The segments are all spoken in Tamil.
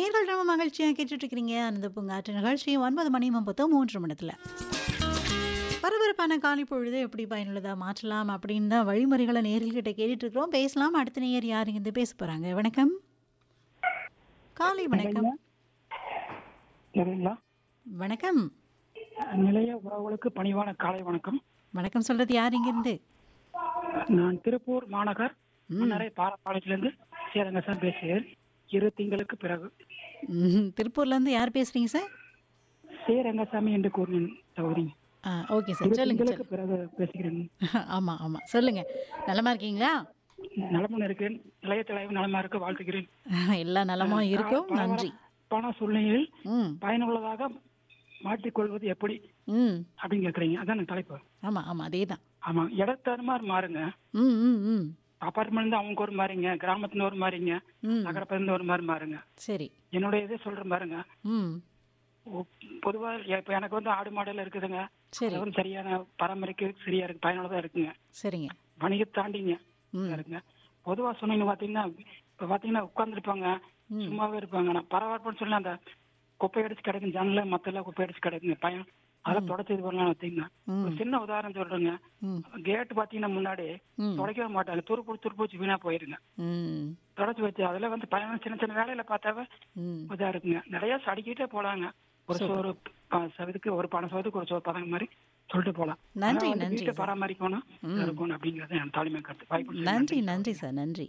நேர்கள் ரொம்ப மகிழ்ச்சியாக கேட்டுட்டு இருக்கிறீங்க அந்த பூங்காற்று நிகழ்ச்சி ஒன்பது மணி முப்பத்தோ மூன்று மணத்தில் பரபரப்பான காலை பொழுது எப்படி பயனுள்ளதாக மாற்றலாம் அப்படின்னு தான் வழிமுறைகளை நேர்கள்கிட்ட கேட்டுட்டு இருக்கிறோம் பேசலாம் அடுத்த நேயர் யார் இருந்து பேச போகிறாங்க வணக்கம் காலை வணக்கம் சரிங்களா வணக்கம் நிலைய உறவுகளுக்கு பணிவான காலை வணக்கம் வணக்கம் சொல்றது யார் இங்கிருந்து நான் திருப்பூர் மாநகர் ம். முன்னரை பாலப்பாளையத்திலிருந்து சேரங்கசாமி பேசுகிறேன் இரு திங்களுக்கு பிறகு ம், திருப்பூர்லேருந்து யார் பேசுகிறீங்க சார் சேரங்கசாமி என்று கூறினேன் சகோதரி ஆ ஓகே சார் இரு சொல்லுங்க திங்களுக்கு பிறகு பேசுகிறேன் ஆமாம் ஆமாம் சொல்லுங்கள் நலமா இருக்கீங்களா நலமுடன் இருக்கேன் நிலைய தலைவர் நலமா இருக்க வாழ்த்துகிறேன் எல்லா நலமும் இருக்கும் நன்றி பண சூழ்நிலையில் ம் பயனுள்ளதாக மாற்றிக்கொள்வது எப்படி ம் அப்படின்னு கேக்குறீங்க அதான் தலைப்பு ஆமாம் ஆமாம் அதே தான் ஆமா இடத்தரு மாதிரி மாறுங்க ம் ம் ம் அப்பார்ட்மெண்ட் இருந்து அவங்க ஒரு மாதிரிங்க கிராமத்துல ஒரு மாதிரிங்க ம் நகரத்துல இருந்து ஒரு மாதிரி மாறுங்க சரி என்னுடைய இதே சொல்றேன் பாருங்க ம் ஒ- பொதுவா இப்ப எனக்கு வந்து ஆடு மாடுல இருக்குதுங்க சரி அது வந்து சரியான பராமரிக்க சரியா இருக்கு பயனுள்ளதா இருக்குங்க சரிங்க வணிக தாண்டிங்க ம் இருக்குங்க பொதுவா சொன்னீங்க பாத்தீங்கன்னா இப்ப பாத்தீங்கன்னா உட்கார்ந்துருப்பாங்க ம் சும்மாவே இருப்பாங்க நான் பரவாயில்லைன்னு சொல்லி அந்த குப்பை அடிச்சு கிடக்கு ஜன்னல மத்த எல்லாம் குப்பை அடிச்சு கிடக்குங்க பையன் அதெல்லாம் தொடச்சி இது பண்ணலாம் பார்த்தீங்கன்னா ஒரு ம் சின்ன உதாரணம் சொல்றேங்க ம் கேட் பாத்தீங்கன்னா முன்னாடி ம் துடைக்கவே மாட்டாங்க துருப்பு துருப்பூச்சி வீணா போயிருங்க ம் தொடச்சி வச்சு அதுல வந்து பையன் சின்ன சின்ன வேலையில பார்த்தாவே ம் இதா இருக்குங்க நிறைய அடிக்கிட்டே போலாங்க ஒரு சூப்பர். சோறு ப- சவதுக்கு ஒரு பணம் சோதுக்கு ஒரு சோறு பதங்க மாதிரி சொல்லிட்டு போலாம் நன்றி ஆனா வந்து நன்றி வீட்டை சார் பராமரிக்கணும் ம். இருக்கணும் அப்படிங்கறது என் தாழ்மை கருத்து வாய்ப்பு நன்றி நன்றி சார் நன்றி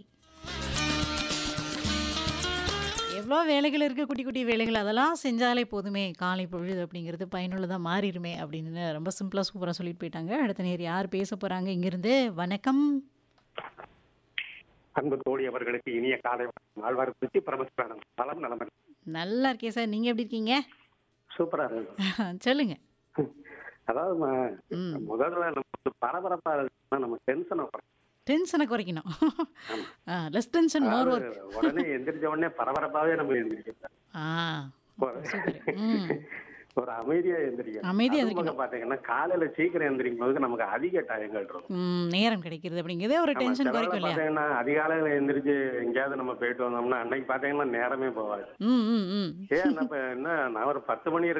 எவ்வளோ வேலைகள் இருக்குது குட்டி குட்டி வேலைகள் அதெல்லாம் செஞ்சாலே போதுமே காலை பொழுது அப்படிங்கிறது பயனுள்ளதாக மாறிடுமே அப்படின்னு ரொம்ப சிம்பிளாக சூப்பராக சொல்லிட்டு போயிட்டாங்க அடுத்த நேர் யார் பேச போகிறாங்க இங்கிருந்து வணக்கம் அன்பு தோழி அவர்களுக்கு இனிய காலை வணக்கம். ஆழ்வார் குறிச்சி பரமசிவானம் நலம் நலம் நல்லா இருக்கேன் சார் நீங்கள் எப்படி இருக்கீங்க சூப்பரா இருக்கு சொல்லுங்க அதாவது ம- ம் முதல்ல நமக்கு பரபரப்பா இருக்குன்னா நம்ம டென்ஷனை டென்ஷனை குறைக்கணும் லெஸ் டென்ஷன் மோர் ஒர்க் உடனே எந்திரிச்ச உடனே பரபரப்பாவே நம்ம எந்திரிக்கணும் ஆ ஒரு- சூப்பர் ம் ஒரு அமைதியா எந்திரிக்கணும் அமைதியா அதுவும் எந்திரிக்கணும். பாத்தீங்கன்னா காலையில சீக்கிரம் எந்திரிக்கும் போது நமக்கு அதிக டயங்கள் இருக்கும் ம், நேரம் கிடைக்கிறது அப்படிங்கிறதே ஒரு நம்ம டென்ஷன் சில குறைக்கும் வேளை இல்லையா பாத்தீங்கன்னா அதிகாலையில எந்திரிச்சு எங்கேயாவது நம்ம போயிட்டு வந்தோம்னா அன்னைக்கு பாத்தீங்கன்னா நேரமே போகாது ம் ம் ம் ஏன் நம்ம என்ன நான் ஒரு பத்து மணி